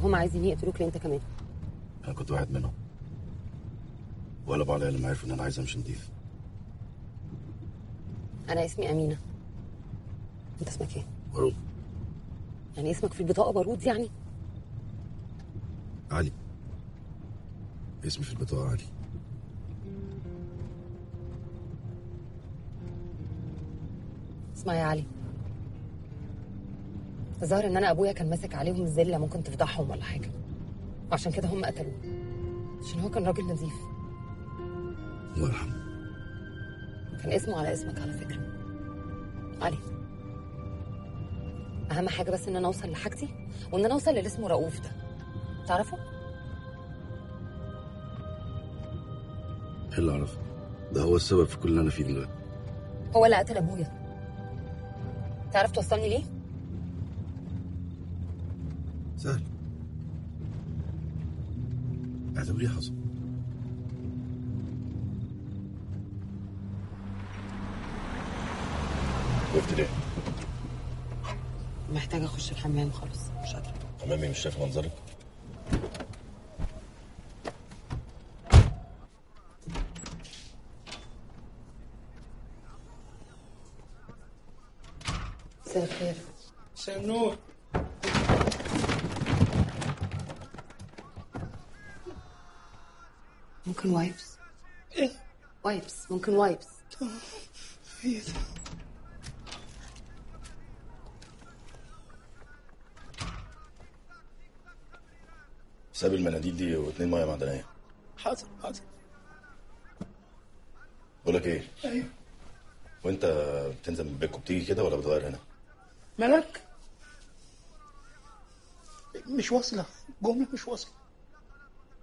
وهم عايزين يقتلوك ليه انت كمان انا كنت واحد منهم ولا بعض لما عرفوا ان انا عايز امشي نضيف انا اسمي امينه انت اسمك ايه بارود يعني اسمك في البطاقه بارود يعني علي اسمي في البطاقه علي اسمع يا علي الظاهر ان انا ابويا كان ماسك عليهم الزله ممكن تفضحهم ولا حاجه وعشان كده هم قتلوه عشان هو كان راجل نظيف الله يرحمه كان اسمه على اسمك على فكره علي اهم حاجه بس ان انا اوصل لحاجتي وان انا اوصل للي اسمه رؤوف ده تعرفه ايه اللي اعرفه ده هو السبب في كل اللي انا فيه دلوقتي هو اللي قتل ابويا تعرف توصلني ليه سهل اعتبريه حصل وقفت ليه؟ محتاجه اخش الحمام خالص مش قادره امامي مش شايف منظرك مساء الخير مساء النور ممكن وايبس ايه وايبس ممكن وايبس ايه ده ساب المناديل دي واتنين ميه معدنيه حاضر حاضر بقول لك ايه ايوه وانت بتنزل من بيتكم بتيجي كده ولا بتغير هنا؟ مالك مش واصلة جملة مش واصلة